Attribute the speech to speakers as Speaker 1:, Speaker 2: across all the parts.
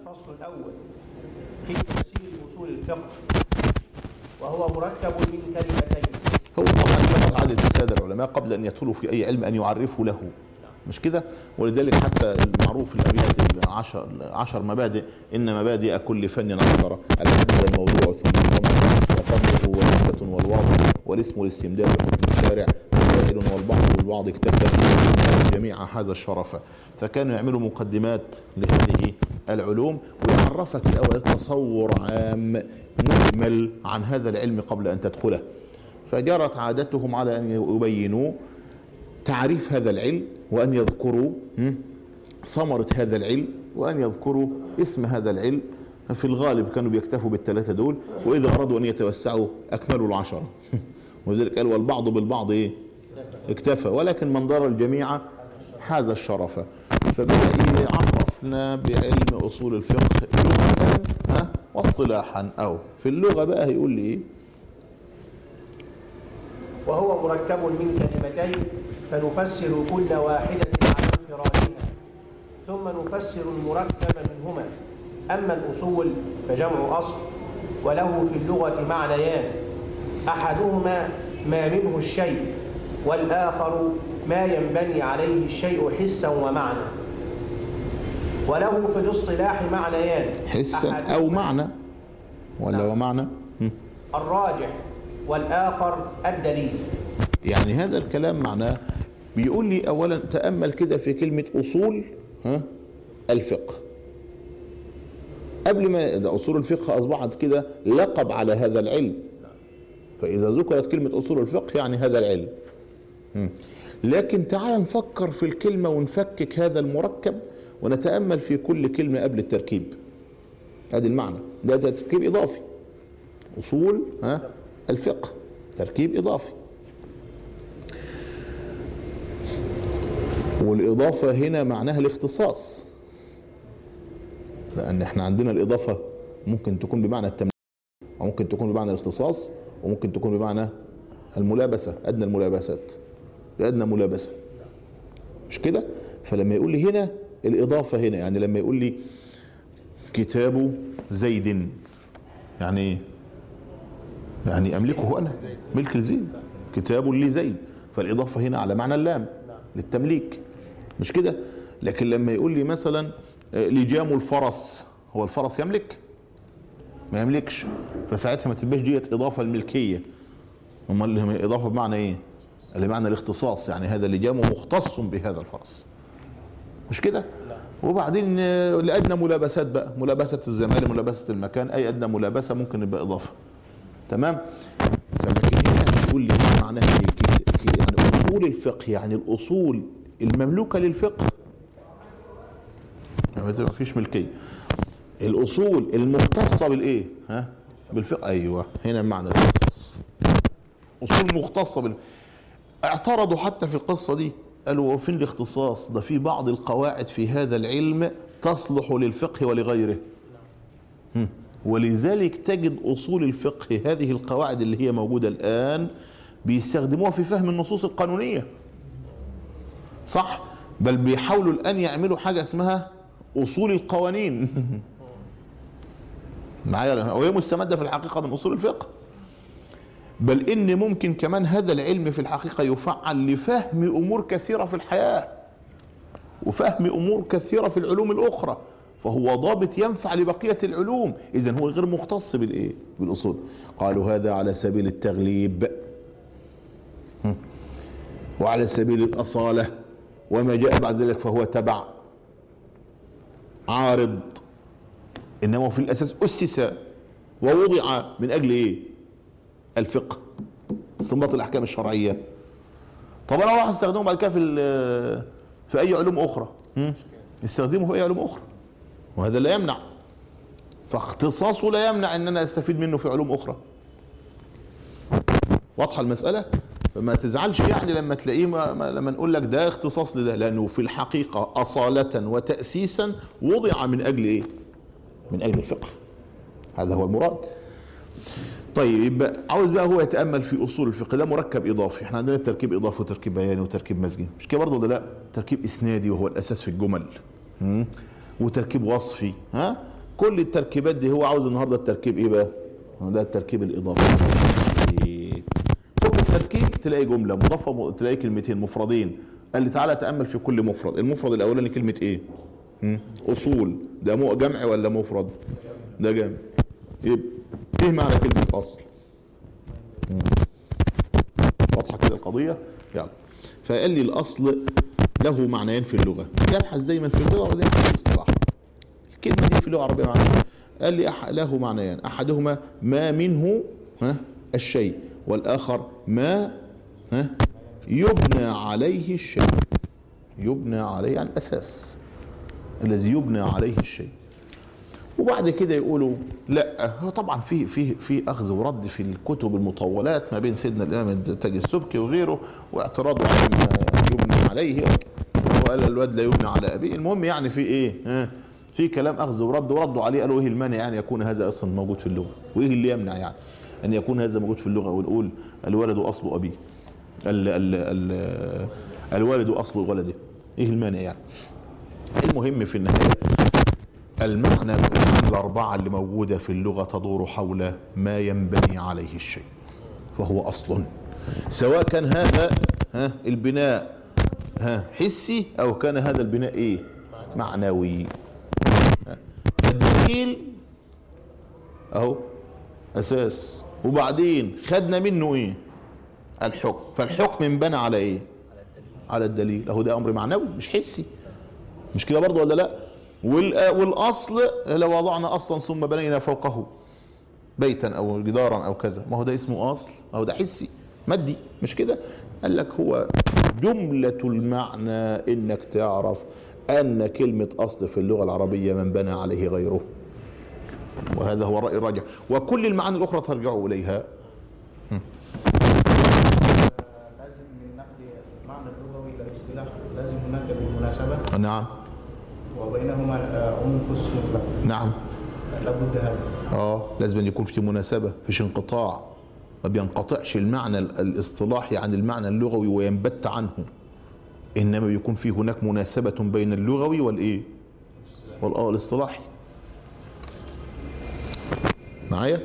Speaker 1: الفصل الأول في تفسير أصول الفقه وهو مركب من كلمتين
Speaker 2: هو طبعا كما عادة السادة العلماء قبل أن يدخلوا في أي علم أن يعرفوا له مش كده ولذلك حتى المعروف الأبيات العشر عشر مبادئ إن مبادئ كل فن عشرة الحد والموضوع ثم الضمن وفضله ونسبة والواضع والاسم والاستمداد وحكم الشارع وسائل والبعض والبعض اكتفى جميع هذا الشرف فكانوا يعملوا مقدمات لهذه العلوم ويعرفك الأول تصور عام مجمل عن هذا العلم قبل أن تدخله فجرت عادتهم على ان يبينوا تعريف هذا العلم وان يذكروا م، ثمرة هذا العلم وان يذكروا اسم هذا العلم في الغالب كانوا بيكتفوا بالثلاثة دول واذا ارادوا ان يتوسعوا اكملوا العشرة ولذلك قال والبعض بالبعض ايه اكتفى ولكن من دار الجميع حاز الشرف فبدأ يعرفنا بعلم اصول الفقه لغة ها واصطلاحا او في اللغة بقى هيقول لي ايه
Speaker 1: وهو مركب من كلمتين فنفسر كل واحدة على انفرادها ثم نفسر المركب منهما أما الأصول فجمع أصل وله في اللغة معنيان أحدهما ما منه الشيء والآخر ما ينبني عليه الشيء حسا ومعنى وله في الاصطلاح معنيان
Speaker 2: حسا او
Speaker 1: أحدهما
Speaker 2: معنى ولا
Speaker 1: نعم.
Speaker 2: ومعنى مم.
Speaker 1: الراجح والآخر الدليل
Speaker 2: يعني هذا الكلام معناه بيقول لي اولا تامل كده في كلمه اصول ها الفقه قبل ما ده اصول الفقه اصبحت كده لقب على هذا العلم فاذا ذكرت كلمه اصول الفقه يعني هذا العلم مم. لكن تعال نفكر في الكلمه ونفكك هذا المركب ونتامل في كل كلمه قبل التركيب هذا المعنى ده, ده تركيب اضافي اصول ها الفقه تركيب اضافي والإضافة هنا معناها الاختصاص لأن احنا عندنا الإضافة ممكن تكون بمعنى التمليك وممكن تكون بمعنى الاختصاص وممكن تكون بمعنى الملابسة أدنى الملابسات بأدنى ملابسة مش كده فلما يقول لي هنا الإضافة هنا يعني لما يقول لي كتاب زيد يعني ايه يعني أملكه أنا ملك لزيد كتاب لزيد فالإضافة هنا على معنى اللام للتمليك مش كده لكن لما يقول لي مثلا آه، لجام الفرس هو الفرس يملك ما يملكش فساعتها ما تبقاش ديت اضافه الملكيه امال اللي اضافه بمعنى ايه اللي معنى الاختصاص يعني هذا لجام مختص بهذا الفرس مش كده وبعدين آه، لادنى ملابسات بقى ملابسه الزمان ملابسه المكان اي ادنى ملابسه ممكن يبقى اضافه تمام فلكن هنا بيقول لي معناها ايه كت- ك- يعني اصول الفقه يعني الاصول المملوكه للفقه يعني ما فيش ملكيه الاصول المختصه بالايه ها بالفقه ايوه هنا معنى الاختصاص اصول مختصه بال اعترضوا حتى في القصه دي قالوا فين الاختصاص ده في بعض القواعد في هذا العلم تصلح للفقه ولغيره هم. ولذلك تجد اصول الفقه هذه القواعد اللي هي موجوده الان بيستخدموها في فهم النصوص القانونيه صح بل بيحاولوا الان يعملوا حاجه اسمها اصول القوانين معايا وهي مستمده في الحقيقه من اصول الفقه بل ان ممكن كمان هذا العلم في الحقيقه يفعل لفهم امور كثيره في الحياه وفهم امور كثيره في العلوم الاخرى فهو ضابط ينفع لبقيه العلوم اذا هو غير مختص بالايه بالاصول قالوا هذا على سبيل التغليب هم. وعلى سبيل الاصاله وما جاء بعد ذلك فهو تبع عارض انما في الاساس اسس ووضع من اجل ايه الفقه استنباط الاحكام الشرعيه طب انا راح استخدمه بعد كده في ال- في اي علوم اخرى هم؟ استخدمه في اي علوم اخرى وهذا لا يمنع فاختصاصه لا يمنع ان انا استفيد منه في علوم اخرى واضحه المساله فما تزعلش يعني لما تلاقيه ما ما- لما نقول لك ده اختصاص لده لانه في الحقيقه اصاله وتاسيسا وضع من اجل ايه من اجل الفقه هذا هو المراد طيب يبقى عاوز بقى هو يتامل في اصول الفقه ده مركب اضافي احنا عندنا تركيب اضافي وتركيب بياني وتركيب مزجي مش كده برضه ولا لا تركيب اسنادي وهو الاساس في الجمل مم. وتركيب وصفي ها كل التركيبات دي هو عاوز النهارده التركيب ايه بقى ده التركيب الاضافي إيه؟ فوق التركيب تلاقي جمله مضافه م- تلاقي كلمتين مفردين قال لي تعالى تامل في كل مفرد المفرد الاولاني كلمه ايه مم؟ اصول ده مو جمع ولا مفرد ده جمع يبقى ايه معنى كلمه اصل مم. واضحه كده القضيه يلا فقال لي الاصل له معنيين في اللغه يبحث دايما في اللغه ودايما في الاصطلاح الكلمه دي في اللغه العربيه معناها قال لي أح له معنيان احدهما ما منه ها الشيء والاخر ما ها يبنى عليه الشيء يبنى عليه يعني الاساس الذي يبنى عليه الشيء وبعد كده يقولوا لا هو طبعا في في في اخذ ورد في الكتب المطولات ما بين سيدنا الامام تاج السبكي وغيره واعتراضه على ما يبنى عليه وقال الواد لا يبنى على ابيه المهم يعني في ايه ها في كلام اخذ ورد وردوا عليه قالوا ايه المانع يعني يكون هذا اصلا موجود في اللغه وايه اللي يمنع يعني ان يكون هذا موجود في اللغه ونقول الولد اصل ابيه ال ال ال الوالد اصل ولده ايه المانع يعني المهم في النهايه المعنى الأربعة اللي موجودة في اللغة تدور حول ما ينبني عليه الشيء وهو أصل سواء كان هذا ها البناء ها حسي أو كان هذا البناء إيه معنوي ها. فالدليل أهو أساس وبعدين خدنا منه إيه الحكم فالحكم انبنى على إيه على الدليل أهو ده أمر معنوي مش حسي مش كده برضه ولا لا والأ- والاصل لو وضعنا اصلا ثم بنينا فوقه بيتا او جدارا او كذا ما هو ده اسمه اصل او ده حسي مادي مش كده قال لك هو جملة المعنى انك تعرف ان كلمة اصل في اللغة العربية من بنى عليه غيره وهذا هو الرأي الراجح وكل المعاني الاخرى ترجع اليها
Speaker 3: لازم من نقل المعنى اللغوي الى الاصطلاح لازم هناك بالمناسبه
Speaker 2: نعم
Speaker 3: وبينهما آه، عموم خصوص مطلق
Speaker 2: نعم
Speaker 3: لابد هذا
Speaker 2: اه لازم أن يكون في مناسبة فيش انقطاع ما بينقطعش المعنى ال- الاصطلاحي عن المعنى اللغوي وينبت عنه انما بيكون في هناك مناسبة بين اللغوي والايه والاه الاصطلاحي معايا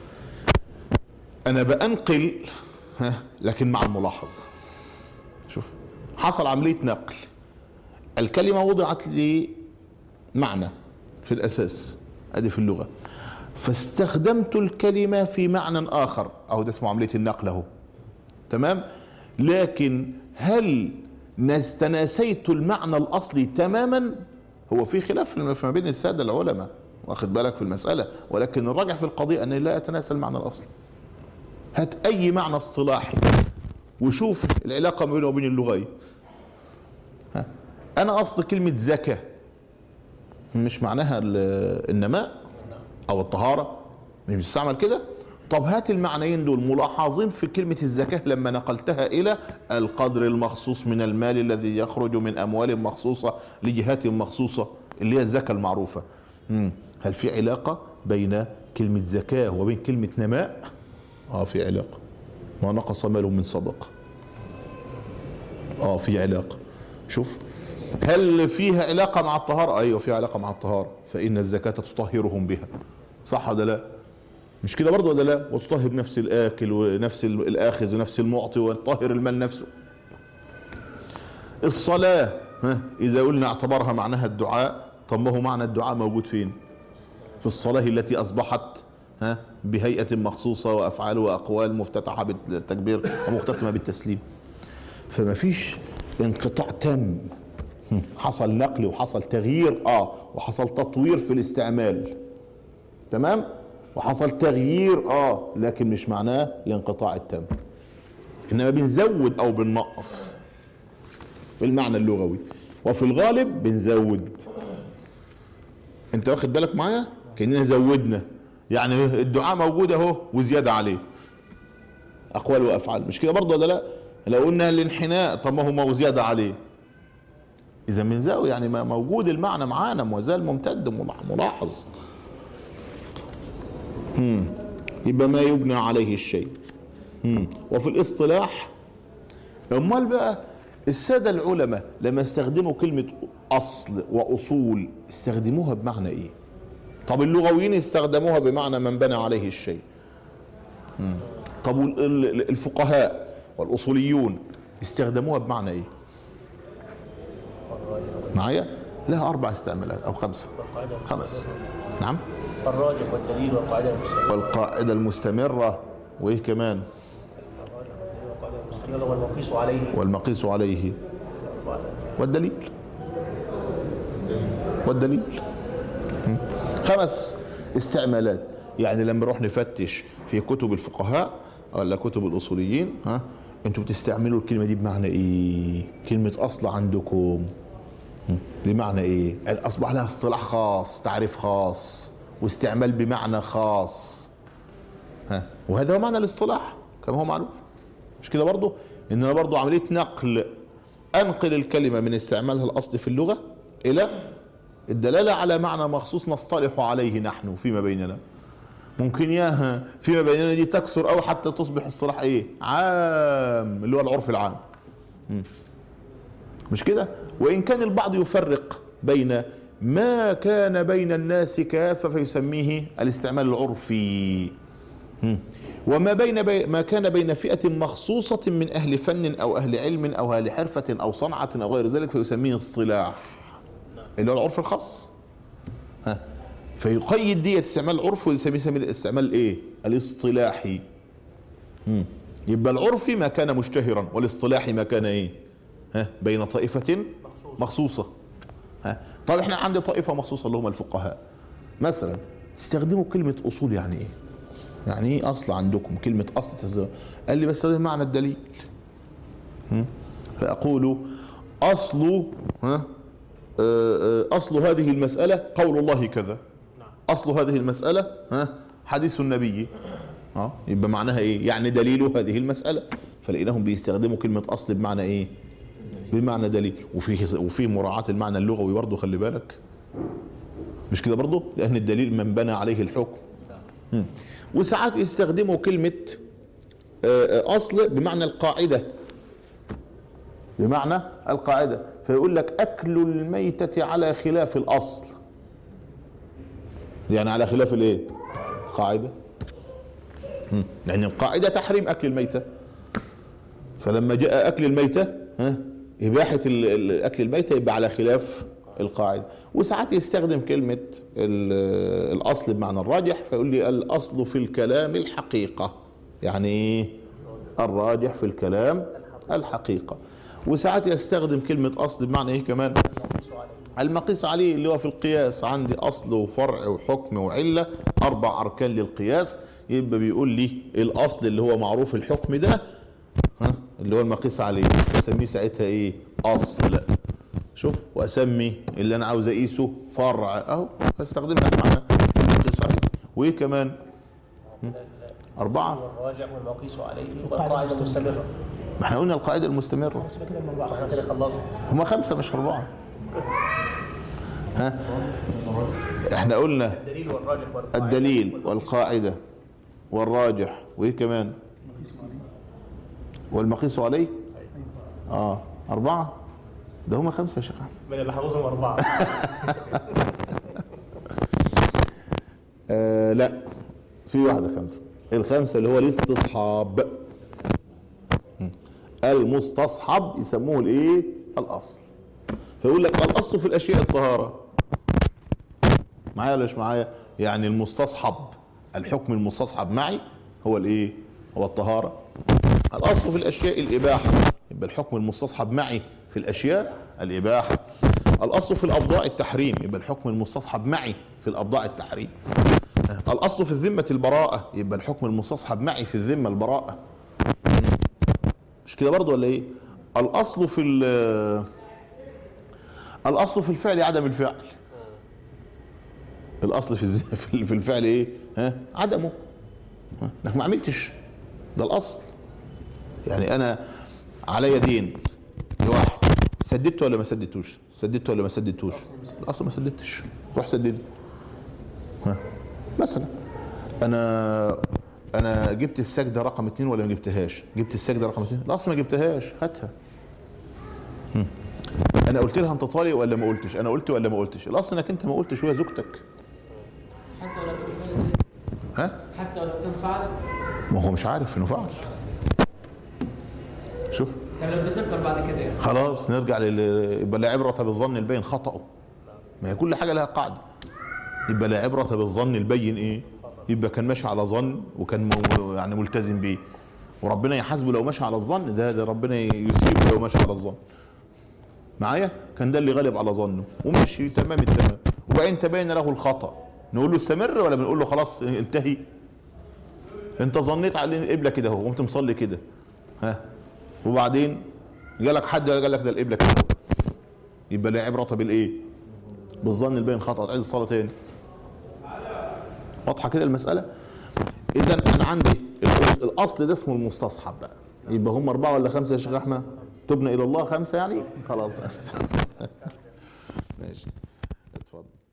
Speaker 2: انا بنقل ها لكن مع الملاحظة شوف حصل عملية نقل الكلمة وضعت لمعنى في الأساس أدي في اللغة فاستخدمت الكلمة في معنى آخر أو ده اسمه عملية النقل أهو تمام لكن هل نس- تناسيت المعنى الأصلي تماما هو في خلاف ما بين السادة العلماء واخد بالك في المسألة ولكن الراجح في القضية أن لا يتناسى المعنى الأصلي هات أي معنى اصطلاحي وشوف العلاقة ما بينه وبين اللغوي ها. أنا أصل كلمة زكاة مش معناها ال- النماء او الطهاره مش بتستعمل كده طب هات المعنيين دول ملاحظين في كلمة الزكاة لما نقلتها إلى القدر المخصوص من المال الذي يخرج من أموال مخصوصة لجهات مخصوصة اللي هي الزكاة المعروفة مم. هل في علاقة بين كلمة زكاة وبين كلمة نماء؟ آه في علاقة ما نقص مال من صدقة اه في علاقة شوف هل فيها علاقة مع الطهارة؟ أيوة فيها علاقة مع الطهارة فإن الزكاة تطهرهم بها صح ولا لا؟ مش كده برضه ولا لا؟ وتطهر نفس الآكل ونفس الآخذ ونفس المعطي وتطهر المال نفسه الصلاة ها إذا قلنا اعتبرها معناها الدعاء طب ما هو معنى الدعاء موجود فين؟ في الصلاة التي أصبحت ها بهيئة مخصوصة وأفعال وأقوال مفتتحة بالتكبير ومختتمة بالتسليم فما فيش انقطاع تام حصل نقل وحصل تغيير اه وحصل تطوير في الاستعمال تمام وحصل تغيير اه لكن مش معناه الانقطاع التام انما بنزود او بننقص في المعنى اللغوي وفي الغالب بنزود انت واخد بالك معايا كاننا زودنا يعني الدعاء موجود اهو وزياده عليه اقوال وافعال مش كده برضه ولا لا لو قلنا الانحناء طب ما هو ما هو زياده عليه اذا من زاويه يعني ما موجود المعنى معانا ما زال ممتد ملاح- ملاحظ مم. يبقى ما يبنى عليه الشيء مم. وفي الاصطلاح امال بقى الساده العلماء لما استخدموا كلمه اصل واصول استخدموها بمعنى ايه طب اللغويين استخدموها بمعنى من بنى عليه الشيء مم. طب وال- ال- الفقهاء والاصوليون استخدموها بمعنى ايه معايا لها اربع استعمالات او خمسه
Speaker 1: والقاعدة
Speaker 2: خمس نعم
Speaker 1: الراجح والدليل والقاعدة المستمرة
Speaker 2: والقاعده المستمره وايه كمان
Speaker 1: الراجح والدليل والقاعدة المستمرة والمقيس عليه
Speaker 2: والمقيس عليه والدليل والدليل م? خمس استعمالات يعني لما نروح نفتش في كتب الفقهاء ولا كتب الاصوليين ها انتوا بتستعملوا الكلمه دي بمعنى ايه كلمه اصل عندكم م? بمعنى ايه يعني اصبح لها اصطلاح خاص تعريف خاص واستعمال بمعنى خاص ها وهذا هو معنى الاصطلاح كما هو معروف مش كده برضه ان انا برضه عمليه نقل انقل الكلمه من استعمالها الاصلي في اللغه الى الدلاله على معنى مخصوص نصطلح عليه نحن فيما بيننا ممكن ياها فيما بيننا دي تكثر او حتى تصبح اصطلاح ايه عام اللي هو العرف العام مم. مش كده وان كان البعض يفرق بين ما كان بين الناس كافه فيسميه الاستعمال العرفي مم. وما بين بي ما كان بين فئة مخصوصة من أهل فن أو أهل علم أو أهل حرفة أو صنعة أو غير ذلك فيسميه اصطلاح اللي هو العرف الخاص ها فيقيد دية استعمال العرف ويسميه يسميه الاستعمال الايه؟ الاصطلاحي مم. يبقى العرفي ما كان مشتهرا والاصطلاحي ما كان ايه؟ ها بين طائفة مخصوصة ها طيب احنا عندي طائفة مخصوصة اللي هم الفقهاء مثلا استخدموا كلمة أصول يعني ايه؟ يعني ايه اصل عندكم كلمه اصل تستخدم قال لي بس هذا معنى الدليل هم؟ فاقول اصل ها آه، آه، اصل هذه المساله قول الله كذا اصل هذه المساله ها حديث النبي اه يبقى معناها ايه يعني دليل هذه المساله فلقيناهم بيستخدموا كلمه اصل بمعنى ايه بمعنى دليل وفي وفي مراعاه المعنى اللغوي برضه خلي بالك مش كده برضه لان الدليل من بنى عليه الحكم مم. وساعات يستخدموا كلمة آه، آه، أصل بمعنى القاعدة بمعنى القاعدة فيقول لك أكل الميتة على خلاف الأصل يعني على خلاف الإيه؟ قاعدة مم. يعني القاعدة تحريم أكل الميتة فلما جاء أكل الميتة ها إباحة ال- ال- أكل الميتة يبقى على خلاف القاعدة وساعات يستخدم كلمة ال- الأصل بمعنى الراجح فيقول لي الأصل في الكلام الحقيقة يعني إيه؟ الراجح في الكلام الحقيقة وساعات يستخدم كلمة أصل بمعنى إيه كمان
Speaker 1: المقيس عليه
Speaker 2: المقيس عليه اللي هو في القياس عندي أصل وفرع وحكم وعلة أربع أركان للقياس يبقى بيقول لي الأصل اللي هو معروف الحكم ده ها اللي هو المقيس عليه بسميه ساعتها إيه أصل شوف وأسمي اللي أنا عاوز أقيسه فرع أهو هستخدمها بمعنى المقيس عليه وإيه كمان هم؟ أربعة
Speaker 1: والراجع والمقيس عليه والقاعدة المستمرة
Speaker 2: ما احنا قلنا القاعدة المستمرة
Speaker 3: بس كده من أربعة
Speaker 1: احنا كده خلصنا
Speaker 2: هما خمسة مش أربعة ها احنا قلنا
Speaker 1: الدليل والراجح والقاعدة
Speaker 2: الدليل والقاعدة والراجح وايه كمان والمقيس عليه اه أربعة ده هما خمسة يا شيخ أحمد.
Speaker 1: من اللي حافظهم أربعة
Speaker 2: آه لا في واحدة خمسة الخمسة اللي هو الاستصحاب م. المستصحب يسموه الايه الاصل فيقول لك الاصل في الاشياء الطهارة معايا ولا مش معايا يعني المستصحب الحكم المستصحب معي هو الايه هو الطهارة الاصل في الاشياء الاباحة يبقى الحكم المستصحب معي في الاشياء الاباحة الاصل في الابضاع التحريم يبقى الحكم المستصحب معي في الابضاع التحريم الاصل في الذمه البراءه يبقى الحكم المستصحب معي في الذمه البراءه مش كده برضو ولا ايه الاصل في ال- الاصل في الفعل عدم الفعل الاصل في الز- في ال- في الفعل ايه ها عدمه ها؟ انك ما عملتش ده الاصل يعني انا عليا دين لواحد سددته ولا ما سددتوش سددته ولا ما سددتوش الاصل ما سددتش روح سدده ها. مثلا انا انا جبت السجده رقم اتنين ولا ما جبتهاش جبت السجده رقم اتنين الاصل ما جبتهاش هاتها هم. انا قلت لها انت طالق ولا ما قلتش انا قلت ولا ما قلتش الاصل انك انت ما قلتش وهي زوجتك
Speaker 4: حتى ولو كان كويس
Speaker 2: ها
Speaker 4: حتى ولو كان فعل
Speaker 2: ما هو مش عارف انه فعل شوف
Speaker 4: طب لو تذكر بعد كده يعني
Speaker 2: خلاص نرجع لل يبقى لا عبرة بالظن البين خطأه ما هي كل حاجة لها قاعدة يبقى لا عبرة بالظن البين ايه يبقى كان ماشي على ظن وكان مو- يعني ملتزم بيه وربنا يحاسبه لو ماشي على الظن ده ده ربنا يثيبه لو ماشي على الظن معايا كان ده اللي غالب على ظنه ومشي تمام التمام وبعدين تبين له الخطأ نقول له استمر ولا بنقول له خلاص انتهي انت ظنيت على القبله كده اهو قمت مصلي كده ها وبعدين جالك حد قال لك ده القبله كده اهو. يبقى لا عبره بالايه بالظن البين خطا تعيد الصلاه تاني واضحه كده المساله اذا انا عندي ال- الاصل ده اسمه المستصحب بقى يبقى هم اربعه ولا خمسه يا شيخ احمد تبنى الى الله خمسه يعني خلاص بس ماشي اتفضل